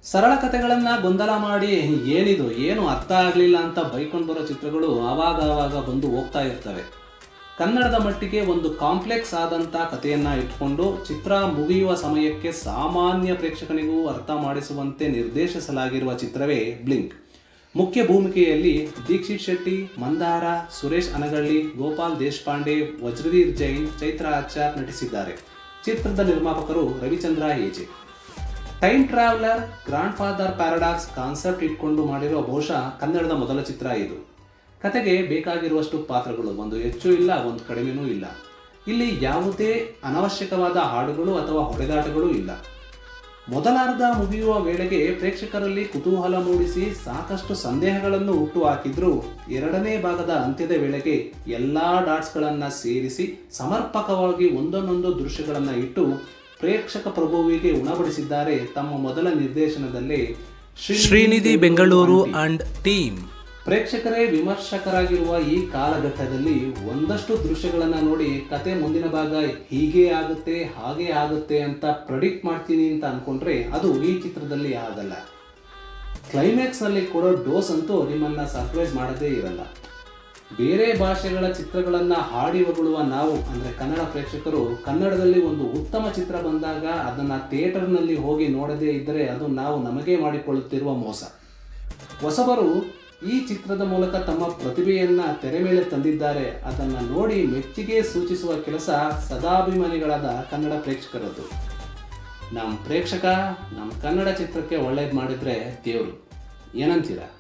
ಸರಳ ಕಥೆಗಳನ್ನ ಗೊಂದಲ ಮಾಡಿ ಏನಿದು ಏನು ಅರ್ಥ ಆಗಲಿಲ್ಲ ಅಂತ ಬೈಕೊಂಡು ಬರೋ ಚಿತ್ರಗಳು ಆವಾಗ ಆವಾಗ ಬಂದು ಹೋಗ್ತಾ ಇರ್ತವೆ ಕನ್ನಡದ ಮಟ್ಟಿಗೆ ಒಂದು ಕಾಂಪ್ಲೆಕ್ಸ್ ಆದಂಥ ಕಥೆಯನ್ನ ಇಟ್ಕೊಂಡು ಚಿತ್ರ ಮುಗಿಯುವ ಸಮಯಕ್ಕೆ ಸಾಮಾನ್ಯ ಪ್ರೇಕ್ಷಕನಿಗೂ ಅರ್ಥ ಮಾಡಿಸುವಂತೆ ನಿರ್ದೇಶಿಸಲಾಗಿರುವ ಚಿತ್ರವೇ ಬ್ಲಿಂಕ್ ಮುಖ್ಯ ಭೂಮಿಕೆಯಲ್ಲಿ ದೀಕ್ಷಿತ್ ಶೆಟ್ಟಿ ಮಂದಾರ ಸುರೇಶ್ ಅನಗಳ್ಳಿ ಗೋಪಾಲ್ ದೇಶಪಾಂಡೆ ವಜ್ರವೀರ್ ಜೈನ್ ಚೈತ್ರ ಆಚಾರ್ ನಟಿಸಿದ್ದಾರೆ ಚಿತ್ರದ ನಿರ್ಮಾಪಕರು ರವಿಚಂದ್ರ ಹೇಜೆ time traveller grandfather paradox concept ಇಟ್ಕೊಂಡು ಮಾಡಿರೋ ಬಹುಶಃ ಕನ್ನಡದ ಮೊದಲ ಚಿತ್ರ ಇದು ಕತೆಗೆ ಬೇಕಾಗಿರುವಷ್ಟು ಪಾತ್ರಗಳು ಒಂದು ಹೆಚ್ಚು ಇಲ್ಲ ಒಂದು ಕಡಿಮೆನೂ ಇಲ್ಲ ಇಲ್ಲಿ ಯಾವುದೇ ಅನವಶ್ಯಕವಾದ ಹಾಡುಗಳು ಅಥವಾ ಹೊಡೆದಾಟಗಳು ಇಲ್ಲ ಮೊದಲಾರ್ಧ ಮುಗಿಯುವ ವೇಳೆಗೆ ಪ್ರೇಕ್ಷಕರಲ್ಲಿ ಕುತೂಹಲ ಮೂಡಿಸಿ ಸಾಕಷ್ಟು ಸಂದೇಹಗಳನ್ನು ಹುಟ್ಟುಹಾಕಿದ್ರು ಎರಡನೇ ಭಾಗದ ಅಂತ್ಯದ ವೇಳೆಗೆ ಎಲ್ಲಾ ಡಾಟ್ಸ್ಗಳನ್ನು ಸೇರಿಸಿ ಸಮರ್ಪಕವಾಗಿ ಒಂದೊಂದೊಂದು ದೃಶ್ಯಗಳನ್ನು ಇಟ್ಟು ಪ್ರೇಕ್ಷಕ ಪ್ರಭುವಿಗೆ ಉಣಬಡಿಸಿದ್ದಾರೆ ತಮ್ಮ ಮೊದಲ ನಿರ್ದೇಶನದಲ್ಲಿ ಶ್ರೀನಿಧಿ ಬೆಂಗಳೂರು ಅಂಡ್ ಟೀಮ್ ಪ್ರೇಕ್ಷಕರೇ ವಿಮರ್ಶಕರಾಗಿರುವ ಈ ಕಾಲಘಟ್ಟದಲ್ಲಿ ಒಂದಷ್ಟು ದೃಶ್ಯಗಳನ್ನು ನೋಡಿ ಕತೆ ಮುಂದಿನ ಭಾಗ ಹೀಗೆ ಆಗುತ್ತೆ ಹಾಗೆ ಆಗುತ್ತೆ ಅಂತ ಪ್ರೆಡಿಕ್ಟ್ ಮಾಡ್ತೀನಿ ಅಂತ ಅನ್ಕೊಂಡ್ರೆ ಅದು ಈ ಚಿತ್ರದಲ್ಲಿ ಆಗಲ್ಲ ಕ್ಲೈಮ್ಯಾಕ್ಸ್ನಲ್ಲಿ ಕೊಡೋ ಡೋಸ್ ಅಂತೂ ನಿಮ್ಮನ್ನ ಸರ್ಪ್ರೈಸ್ ಮಾಡದೇ ಇರಲ್ಲ ಬೇರೆ ಭಾಷೆಗಳ ಚಿತ್ರಗಳನ್ನು ಹಾಡಿ ಹೊಗಳುವ ನಾವು ಅಂದರೆ ಕನ್ನಡ ಪ್ರೇಕ್ಷಕರು ಕನ್ನಡದಲ್ಲಿ ಒಂದು ಉತ್ತಮ ಚಿತ್ರ ಬಂದಾಗ ಅದನ್ನು ಥಿಯೇಟರ್ನಲ್ಲಿ ಹೋಗಿ ನೋಡದೇ ಇದ್ದರೆ ಅದು ನಾವು ನಮಗೆ ಮಾಡಿಕೊಳ್ಳುತ್ತಿರುವ ಮೋಸ ಹೊಸಬರು ಈ ಚಿತ್ರದ ಮೂಲಕ ತಮ್ಮ ಪ್ರತಿಭೆಯನ್ನ ತೆರೆ ಮೇಲೆ ತಂದಿದ್ದಾರೆ ಅದನ್ನು ನೋಡಿ ಮೆಚ್ಚುಗೆ ಸೂಚಿಸುವ ಕೆಲಸ ಸದಾಭಿಮಾನಿಗಳಾದ ಕನ್ನಡ ಪ್ರೇಕ್ಷಕರದ್ದು ನಮ್ಮ ಪ್ರೇಕ್ಷಕ ನಮ್ಮ ಕನ್ನಡ ಚಿತ್ರಕ್ಕೆ ಒಳ್ಳೇದು ಮಾಡಿದ್ರೆ ದೇವರು ಏನಂತೀರಾ